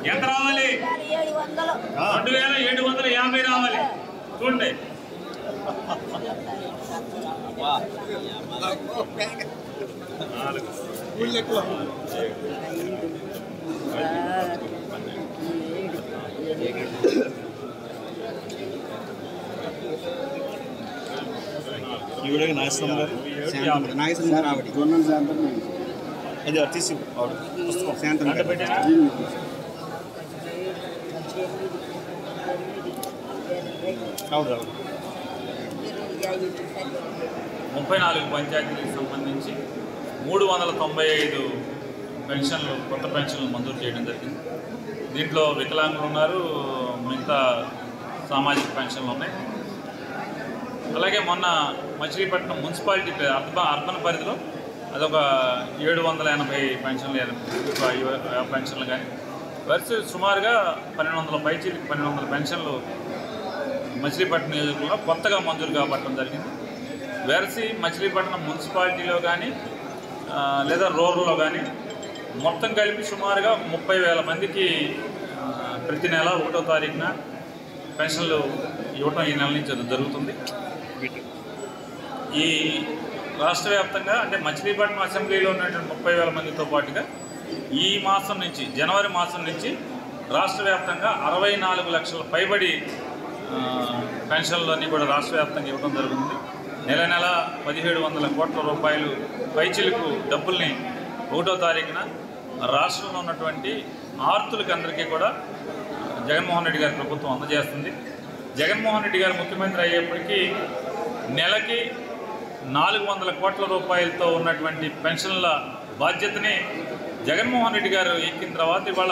ఎంత రావాలి ఏడు వందలు రెండు వేల ఏడు వందల యాభై రావాలి చూడండి నాలుగు ఈవిడ నాగేశ్వరం గారు యాభై. నాగేశ్వరం గారు ఆవిడ అది అది తీసి ఆవిడ పుస్తకం శాంతం అంటే పెట్టినా? ఆవిడ ఆవిడ ముప్పై నాలుగు పంచాయతీలకు సంబంధించి మూడు వందల తొంభై ఐదు పెన్షన్లు కొత్త పెన్షన్లు మంజూరు చేయడం జరిగింది దీంట్లో వికలాంగులు ఉన్నారు మిగతా సామాజిక పెన్షన్లు ఉన్నాయి అలాగే మొన్న మచిలీపట్నం మున్సిపాలిటీ పే- అర్బన్ అర్బన్ పరిధిలో అదొక ఏడు వందల ఎనభై పెన్షన్లు ఎనభై యువ- పెన్షన్లు కానీ వరుస సుమారుగా పన్నెండు వందల పైచీలకి పన్నెండు వందల పెన్షన్లు మచిలీపట్నం నియోజకవర్గంలో కొత్తగా మంజూరు కాబట్టడం జరిగింది వెరసి మచిలీపట్నం మున్సిపాలిటీలో కానీ ఆ, లేదా రూరల్లో కానీ మొత్తం కలిపి సుమారుగా ముప్పై వేల మందికి ఆ, ప్రతి నెల ఒకటో తారీఖున పెన్షన్లు ఇవ్వటం ఈ నెల నుంచి జరుగుతుంది ఈ రాష్ట్ర వ్యాప్తంగా అంటే మచిలీపట్నం అసెంబ్లీలో ఉన్నటువంటి ముప్పై వేల మందితో పాటుగా ఈ మాసం నుంచి జనవరి మాసం నుంచి రాష్ట్ర వ్యాప్తంగా అరవై నాలుగు లక్షల పైబడి ఆ, పెన్షన్లన్నీ కూడా రాష్ట్ర వ్యాప్తంగా ఇవ్వడం జరుగుతుంది నెల నెల పదిహేడు వందల కోట్ల రూపాయలు పైచిలకు డబ్బుల్ని ఒకటో తారీఖున రాష్ట్రంలో ఉన్నటువంటి ఆర్తులకి అందరికీ కూడా జగన్మోహన్ రెడ్డి గారి ప్రభుత్వం అందజేస్తుంది జగన్మోహన్ రెడ్డి గారు ముఖ్యమంత్రి అయ్యేప్పటికీ నెలకి నాలుగు వందల కోట్ల రూపాయలతో ఉన్నటువంటి పెన్షన్ల బాధ్యతని జగన్మోహన్ రెడ్డి గారు ఎక్కిన తర్వాత ఇవాళ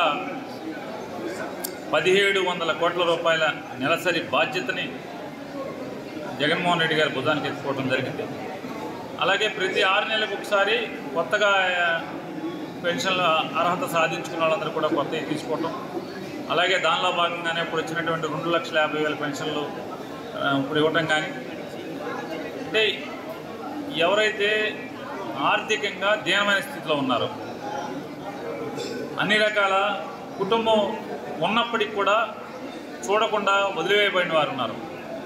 పదిహేడు వందల కోట్ల రూపాయల నెలసరి బాధ్యతని జగన్మోహన్ రెడ్డి గారి భుజానికి ఎత్తుకోవడం జరిగింది అలాగే ప్రతి ఆరు నెలలకు ఒకసారి కొత్తగా ఆ, పెన్షన్ల అర్హత సాధించుకున్న వాళ్ళందరూ కూడా కొత్తవి తీసుకోవటం అలాగే దానిలో భాగంగానే ఇప్పుడు వచ్చినటువంటి రెండు లక్షల యాభై వేల పెన్షన్లు ఆ, ఇప్పుడు ఇవ్వటం కానీ అంటే ఎవరైతే ఆర్థికంగా దీనమైన స్థితిలో ఉన్నారో అన్ని రకాల కుటుంబం ఉన్నప్పటికి కూడా చూడకుండా వదిలివేయబడిన వారు ఉన్నారు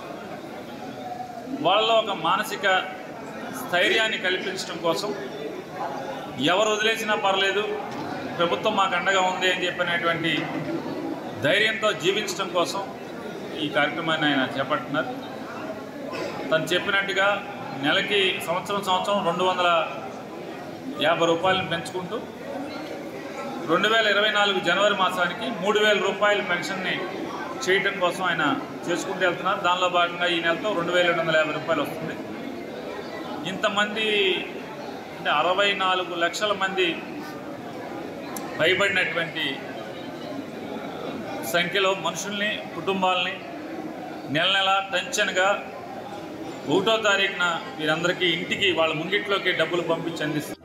వాళ్ళలో ఒక మానసిక స్థైర్యాన్ని కల్పించడం కోసం ఎవరు వదిలేసినా పర్లేదు ప్రభుత్వం మాకు అండగా ఉంది అని చెప్పినటువంటి ధైర్యంతో జీవించడం కోసం ఈ కార్యక్రమాన్ని ఆయన చేపడుతున్నారు తను చెప్పినట్టుగా నెలకి సంవత్సరం సంవత్సరం రెండు వందల యాభై రూపాయలను పెంచుకుంటూ రెండు వేల ఇరవై నాలుగు జనవరి మాసానికి మూడు వేల రూపాయల పెన్షన్ని చేయటం కోసం ఆయన చేసుకుంటూ వెళ్తున్నారు దానిలో భాగంగా ఈ నెలతో రెండు వేల ఏడు వందల యాభై రూపాయలు వస్తుంది ఇంతమంది అంటే అరవై నాలుగు లక్షల మంది పైబడినటువంటి సంఖ్యలో మనుషుల్ని కుటుంబాలని నెల నెల టెన్షన్గా ఒకటో తారీఖున వీరందరికీ ఇంటికి వాళ్ళ ముంగిట్లోకి డబ్బులు పంపించి అందిస్తారు